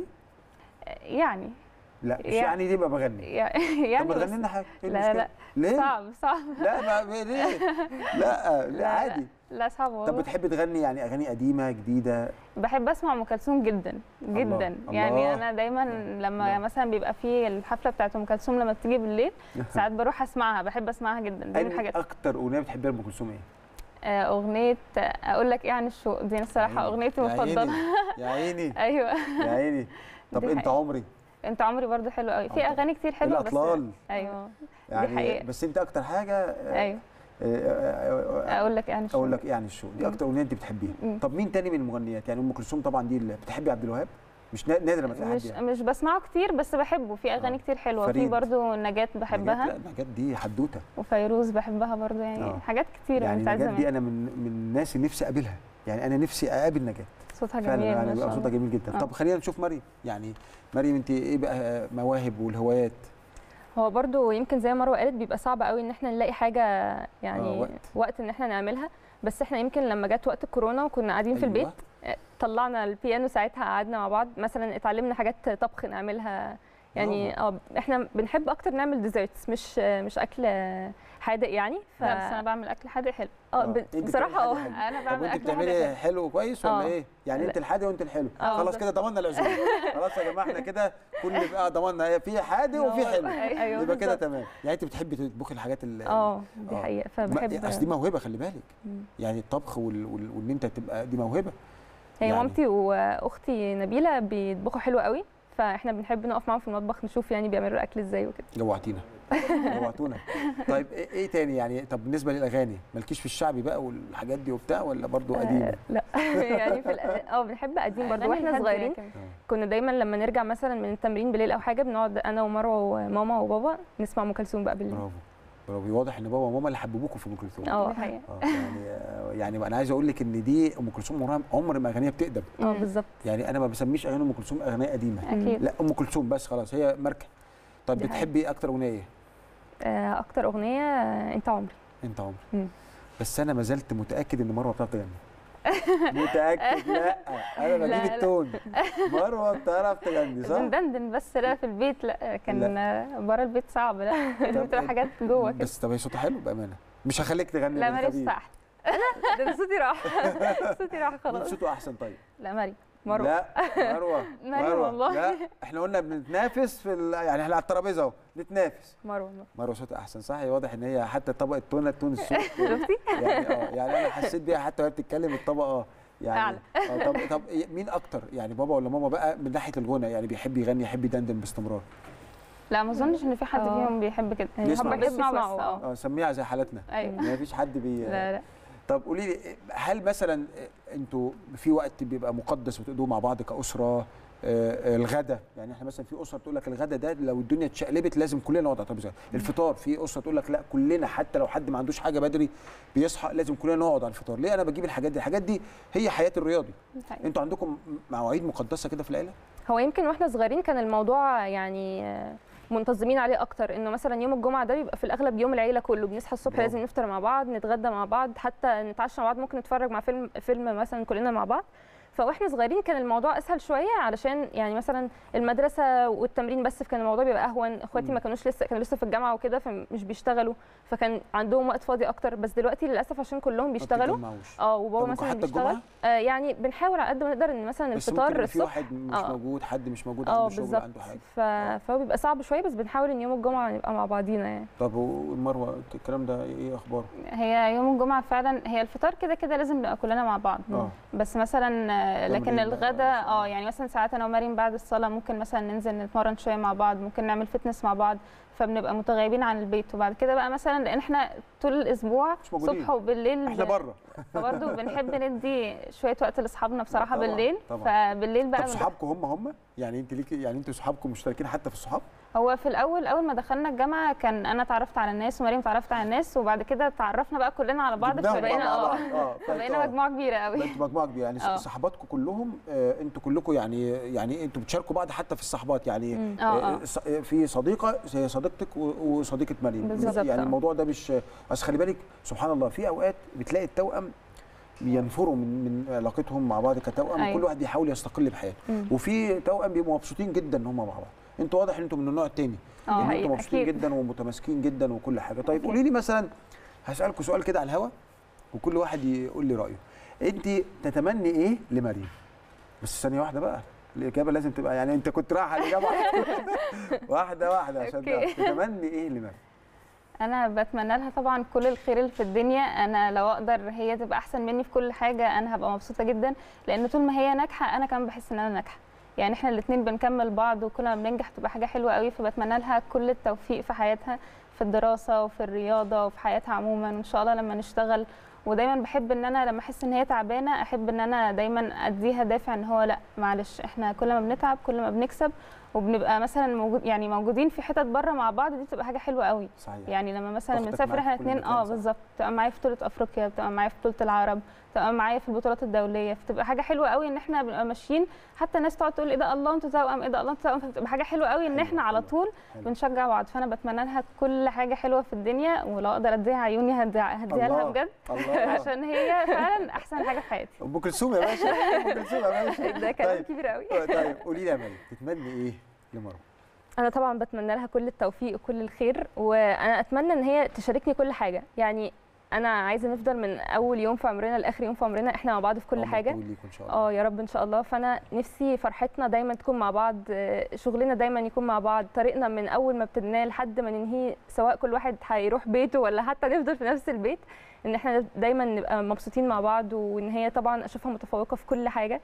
يعني لا مش يعني- يعني دي بقى بغني يعني طب ما بس- تغني لنا حاجه إيه لا المشكلة؟ لا ليه؟ صعب صعب لا ما ما- ليه؟ لا لا لا، عادي لا صعب طب والله بتحب تغني يعني اغاني قديمه جديده بحب اسمع ام كلثوم جدا جدا الله. يعني انا دايما الله. لما مثلا بيبقى في الحفله بتاعت ام كلثوم لما بتيجي بالليل ساعات بروح اسمعها بحب اسمعها جدا دي من أنهي الحاجات اكتر اغنيه بتحبيها لام كلثوم ايه؟ آه، اغنيه آه، اقول لك ايه عن الشوق دي الصراحه يا اغنيتي عيني، المفضله يا عيني ايوه يا عيني طب دي انت حقيقة. عمري انت عمري برضو حلو قوي في الله. اغاني كتير حلوه بس الاطلال ايوه يعني حقيقة. بس انت اكتر حاجه آه، ايوه آه، آه، اقول لك ايه عن الشوق اقول لك ايه عن الشو دي مم. اكتر اغنيه انت بتحبيها مم. طب مين تاني من المغنيات يعني ام كلثوم طبعا دي اللي بتحبي عبد الوهاب مش نا- نادر لما تلاقي حد مش يعني. مش بسمعه كتير بس بحبه في اغاني آه. كتير حلوه في فريد. برضو نجاة بحبها نجاة لا نجاة دي حدوته وفيروز بحبها برضو يعني آه. حاجات كتير يعني بتاعت نجاة دي زمان انا من من الناس اللي نفسي اقابلها يعني انا نفسي اقابل نجاة صوتها فعلا جميل يعني ما بيبقى شاء صوتها الله جميل جدا آه. طب خلينا نشوف مريم يعني مريم انت ايه بقى مواهب والهوايات هو برضو يمكن زي ما مروه قالت بيبقى صعب قوي ان احنا نلاقي حاجه يعني آه، آه وقت. وقت. وقت ان احنا نعملها بس احنا يمكن لما جت وقت الكورونا وكنا قاعدين في أيوة. البيت آه، طلعنا البيانو ساعتها قعدنا مع بعض مثلا اتعلمنا حاجات طبخ نعملها يعني اه احنا بنحب اكتر نعمل ديزرتس مش آه، مش اكل آه، حادق يعني ف لا بس انا بعمل اكل حادق حلو اه آه. ب- أنت بصراحه بتعملي اه حاجة حلوة. انا طب بعمل وانت اكل حادق بتعملي حلو حلو كويس ولا آه. ايه؟ يعني لا. انت الحادق وانت الحلو آه، خلاص بالظبط. كده ضمننا العزومه خلاص يا جماعه احنا كده كل بقى ضمننا في حادق وفي حلو ايوه يبقى كده بالظبط. تمام يعني انت بتحبي تطبخي الحاجات ال اه دي آه. حقيقه ما- فبحب اصل دي موهبه خلي بالك مم. يعني الطبخ وال- وال- وان انت تبقى دي موهبه هي يعني. مامتي واختي نبيله بيطبخوا حلو قوي فاحنا بنحب نقف معاهم في المطبخ نشوف يعني بيعملوا الاكل ازاي وكده جوعتينا جوعتونا طيب ايه إيه تاني يعني طب بالنسبه للاغاني مالكيش في الشعبي بقى والحاجات دي وبتاع ولا برضو قديم آه لا يعني في الأغاني- اه بنحب قديم برضه أغاني واحنا الهادية صغيرين كده. كنا دايما لما نرجع مثلا من التمرين بالليل او حاجه بنقعد انا ومروه وماما وبابا نسمع ام كلثوم بقى بالليل برافو برافو واضح ان بابا وماما اللي حببوكوا في ام كلثوم اه دي حقيقة. اه يعني آه، يعني انا عايز اقول لك ان دي ام كلثوم عمرها عمر ما اغانيها بتقدم اه بالظبط يعني انا ما بسميش اغاني ام كلثوم اغنيه قديمه اكيد لا ام كلثوم بس خلاص هي ماركه طب دي بتحبي ايه اكتر اغنيه ايه آه اكتر اغنيه آه، انت عمري انت عمري مم. بس انا ما زلت متاكد ان مروه بتعرف تغني متاكد لا انا لا، بجيب لا. التون مروه بتعرف تغني صح بندندن بس لا في البيت لا كان بره البيت صعب لا طب بتبقى حاجات جوه كده بس طب هي صوتها حلو بامانه مش هخليك تغني لا لأن ماليش خبيث. صح ده صوتي راح صوتي راح مين خلاص صوته احسن طيب لا مريم مروه لا مروه مريم مروة. والله. لا احنا قلنا بنتنافس في ال... يعني احنا على الترابيزه اهو نتنافس مروه مروة. مروه صوتها احسن صح هي واضح ان هي حتى طبقه تونه تون الصوت شفتي يعني اه يعني انا حسيت بيها حتى وهي بتتكلم الطبقه يعني أعلى. آه طب طب إيه- مين اكتر يعني بابا ولا ماما بقى من ناحيه الغنى يعني بيحب يغني يحب يدندن باستمرار لا ما اظنش ان في حد آه. فيهم بيحب كده يعني بيسمع هم بس. بيسمعوا بس بيسمعوا، اه اه سميها زي حالتنا ايوه ما فيش حد بي لا لا طب قولي لي هل مثلا انتوا في وقت بيبقى مقدس بتقضوه مع بعض كاسره آه، الغدا يعني احنا مثلا في اسره تقول لك الغدا ده لو الدنيا اتشقلبت لازم كلنا نقعد على الترابيزه الفطار في اسره تقول لك لا كلنا حتى لو حد ما عندوش حاجه بدري بيصحى لازم كلنا نقعد على الفطار ليه انا بجيب الحاجات دي الحاجات دي هي حياه الرياضي دي حقيقة. انتوا عندكم مواعيد مقدسه كده في العيله هو يمكن واحنا صغيرين كان الموضوع يعني آه، منتظمين عليه اكتر انه مثلا يوم الجمعه ده بيبقى في الاغلب يوم العيله كله بنصحى الصبح برافو. لازم نفطر مع بعض نتغدى مع بعض حتى نتعشى مع بعض ممكن نتفرج مع فيلم فيلم مثلا كلنا مع بعض فاحنا صغيرين كان الموضوع اسهل شويه علشان يعني مثلا المدرسه والتمرين بس كان الموضوع بيبقى اهون اخواتي ما كانوش لسه كانوا لسه في الجامعه وكده فمش بيشتغلوا فكان عندهم وقت فاضي اكتر بس دلوقتي للاسف عشان كلهم ما بيشتغلوا بتتجمعوش. اه طب وبابا ممكن مثلا حتى بيشتغل الجمعة؟ آه يعني بنحاول على قد ما نقدر ان مثلا بس ممكن الفطار يبقى في الصبح واحد مش آه. موجود حد مش موجود اه عنده شغل بالظبط عنده حاجه ف... فهو بيبقى صعب شويه بس بنحاول ان يوم الجمعه نبقى مع بعضينا يعني طب ومروه الكلام ده ايه اخباره؟ هي يوم الجمعه فعلا هي الفطار كده كده لازم نبقى كلنا مع بعض اه بس مثلا آه، لكن تمرين بقى الغداء مثلاً. اه يعني مثلا ساعات انا ومريم بعد الصلاه ممكن مثلا ننزل نتمرن شويه مع بعض ممكن نعمل فتنس مع بعض فبنبقى متغيبين عن البيت وبعد كده بقى مثلا لان احنا طول الاسبوع مش موجودين. صبح وبالليل احنا ب- بره فبرضه بنحب ندي شويه وقت لاصحابنا بصراحه طبعاً، بالليل طبعاً. فبالليل بقى طب بنبقى- صحابكم هم هم؟ يعني انت ليكي يعني انتوا صحابكم مشتركين حتى في الصحاب؟ هو في الاول اول ما دخلنا الجامعه كان انا اتعرفت على الناس ومريم اتعرفت على الناس وبعد كده اتعرفنا بقى كلنا على بعض جبناهم بقى فبقينا مع اه بعض. اه فبقينا فأنتوا- مجموعه كبيره قوي ده انتوا مجموعه كبيره يعني اه. صحباتكم كلهم آه انتوا كلكم يعني يعني انتوا بتشاركوا بعض حتى في الصحبات يعني مم. اه، اه. ص- في صديقه زي صديقتك و- وصديقه مريم بالظبط، يعني اه. الموضوع ده مش بس خلي بالك سبحان الله في اوقات بتلاقي التوأم بينفروا من من علاقتهم مع بعض كتوأم ايوه. كل واحد بيحاول يستقل بحياته مم. وفي توأم بيبقوا مبسوطين جدا ان هم مع بعض انتوا واضح ان انتوا من النوع التاني اه ان انتوا حقيقي، مبسوطين أكيد. جدا ومتماسكين جدا وكل حاجه طيب أكيد. قولي لي مثلا هسالكم سؤال كده على الهوا وكل واحد يقول لي رايه انت تتمني ايه لمريم بس ثانيه واحده بقى الاجابه لازم تبقى يعني انت كنت رايحه الاجابه على طول. واحده واحده عشان أوكي. تعرف. تتمني ايه لمريم انا بتمنى لها طبعا كل الخير اللي في الدنيا انا لو اقدر هي تبقى احسن مني في كل حاجه انا هبقى مبسوطه جدا لان طول ما هي ناجحه انا كمان بحس ان انا ناجحه يعني احنا الاثنين بنكمل بعض وكل ما بننجح تبقى حاجه حلوه قوي فبتمنى لها كل التوفيق في حياتها في الدراسه وفي الرياضه وفي حياتها عموما وان شاء الله لما نشتغل ودايما بحب ان انا لما احس ان هي تعبانه احب ان انا دايما اديها دافع ان هو لا معلش احنا كل ما بنتعب كل ما بنكسب وبنبقى مثلا موجود يعني موجودين في حتت بره مع بعض دي بتبقى حاجه حلوه قوي صحيح يعني لما مثلا أختك بنسافر معاك احنا في كل الاثنين مكان، اه صح. بالظبط تبقى معايا في بطوله افريقيا بتبقى معايا في بطوله العرب تبقى معايا في البطولات الدوليه فتبقى حاجه حلوه قوي ان احنا بنبقى ماشيين حتى الناس تقعد تقول ايه ده الله انتوا توأم ايه ده الله انتوا توأم فبتبقى حاجه حلوه قوي ان حلوة، احنا على حلوة، طول حلوة. بنشجع بعض فانا بتمنى لها كل حاجه حلوه في الدنيا ولو اقدر اديها عيوني هديها هديها لها الله، بجد الله عشان هي فعلا احسن حاجه في حياتي ام كلثوم يا باشا ام كلثوم يا باشا ده كلام طيب كبير قوي طيب قولي لي يا مريم تتمني ايه لمروه انا طبعا بتمنى لها كل التوفيق وكل الخير وانا اتمنى ان هي تشاركني كل حاجه يعني انا عايزه نفضل من اول يوم في عمرنا لاخر يوم في عمرنا احنا مع بعض في كل عمر حاجه طويل ليكوا ان شاء الله اه يا رب ان شاء الله فانا نفسي فرحتنا دايما تكون مع بعض آه، شغلنا دايما يكون مع بعض طريقنا من اول ما ابتديناه لحد ما ننهيه سواء كل واحد هيروح بيته ولا حتى نفضل في نفس البيت ان احنا دايما نبقى مبسوطين مع بعض وان هي طبعا اشوفها متفوقه في كل حاجه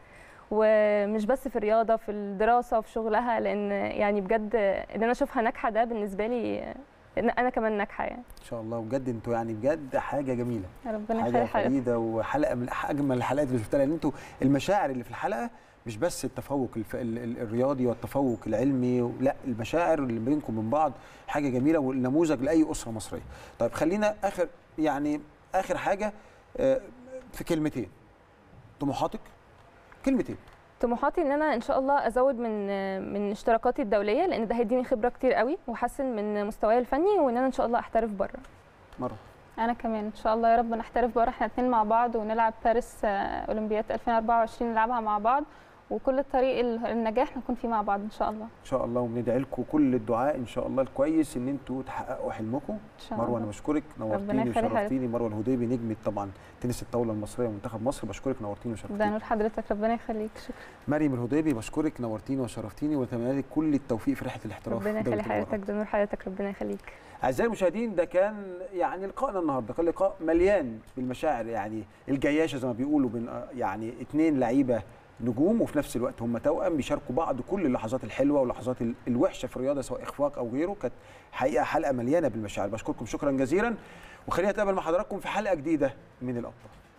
ومش بس في الرياضه في الدراسه وفي شغلها لان يعني بجد ان انا اشوفها ناجحه ده بالنسبه لي ان انا كمان ناجحه يعني ان شاء الله بجد انتوا يعني بجد حاجه جميله ربنا حاجه يخلي حضرتك فريده وحلقه من أح- اجمل الحلقات اللي شفتها لان انتوا المشاعر اللي في الحلقه مش بس التفوق الف... ال... ال... الرياضي والتفوق العلمي و... لا المشاعر اللي بينكم من بعض حاجه جميله والنموذج لاي اسره مصريه طيب خلينا اخر يعني اخر حاجه آه، في كلمتين طموحاتك كلمتين طموحاتي ان انا ان شاء الله ازود من من اشتراكاتي الدوليه لان ده هيديني خبره كتير قوي وحسن من مستواي الفني وان انا ان شاء الله احترف بره مره انا كمان ان شاء الله يا رب نحترف بره احنا اتنين مع بعض ونلعب باريس آه، اولمبياد 2024 نلعبها مع بعض وكل الطريق ال- النجاح نكون فيه مع بعض ان شاء الله ان شاء الله وبندعي لكم كل الدعاء ان شاء الله الكويس ان انتوا تحققوا حلمكم ان شاء مروه انا الله بشكرك نورتيني يخلي حضرتك. وشرفتيني مروه الهديبي نجمه طبعا تنس الطاوله المصريه ومنتخب مصر بشكرك نورتيني ده وشرفتيني نور حضرتك ربنا يخليك شكرا مريم الهديبي بشكرك نورتيني وشرفتيني واتمنى لك كل التوفيق في رحله الاحتراف ربنا في دولة يخلي الإمارات. حياتك ده نور حياتك ربنا يخليك اعزائي المشاهدين ده كان يعني لقائنا النهارده كان لقاء مليان بالمشاعر يعني الجياشه زي ما بيقولوا بين آه، يعني اثنين لعيبه نجوم وفي نفس الوقت هم توأم بيشاركوا بعض كل اللحظات الحلوه واللحظات ال- الوحشه في الرياضه سواء اخفاق او غيره كانت حقيقه حلقه مليانه بالمشاعر بشكركم شكرا جزيلا وخلينا نتقابل مع حضراتكم في حلقه جديده من الابطال